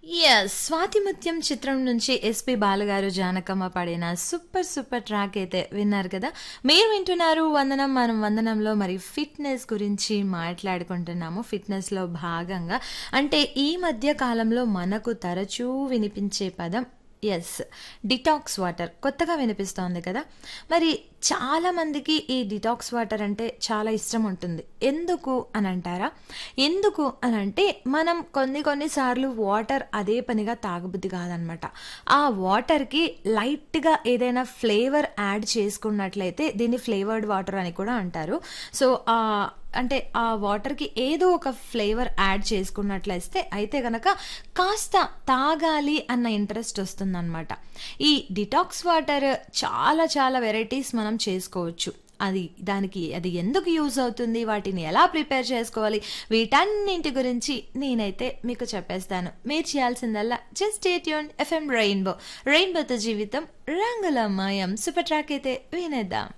yes Swathi Muthyam చిత్రం నుంచి SP బాలగారు Janakamma పాడిన సూపర్ సూపర్ ట్రాక్ అయితే విన్నారు కదా మీరు వింటున్నారు వందనం మనం వందనంలో మరి ఫిట్నెస్ గురించి మాట్లాడుకుంటున్నాము ఫిట్నెస్లో భాగంగా అంటే ఈ మధ్య కాలంలో మనకు తరచూ వినిపించే పదం ఎస్ డిటాక్స్ వాటర్ కొత్తగా వినిపిస్తోంది కదా మరి చాలా మందికి ఈ డిటాక్స్ వాటర్ అంటే చాలా ఇష్టం ఉంటుంది ఎందుకు అని అంటారా ఎందుకు అని అంటే మనం కొన్ని కొన్నిసార్లు వాటర్ అదే పనిగా తాగబుద్ధి కాదనమాట ఆ వాటర్కి లైట్గా ఏదైనా ఫ్లేవర్ యాడ్ చేసుకున్నట్లయితే దీన్ని ఫ్లేవర్డ్ వాటర్ అని కూడా అంటారు సో ఆ అంటే ఆ వాటర్కి ఏదో ఒక ఫ్లేవర్ యాడ్ చేసుకున్నట్లయితే అయితే గనక కాస్త తాగాలి అన్న ఇంట్రెస్ట్ వస్తుందన్నమాట ఈ డిటాక్స్ వాటర్ చాలా చాలా వెరైటీస్ మనం చేసుకోవచ్చు అది దానికి అది ఎందుకు యూజ్ అవుతుంది వాటిని ఎలా ప్రిపేర్ చేసుకోవాలి వీటన్నింటి గురించి నేనైతే మీకు చెప్పేస్తాను మీరు చేయాల్సిందల్లా జస్ట్ ట్యూన్ ఎఫ్ఎం రెయిన్బో రెయిన్బోతో జీవితం రంగుల మాయం సూపర్ ట్రాక్ అయితే వినేద్దాం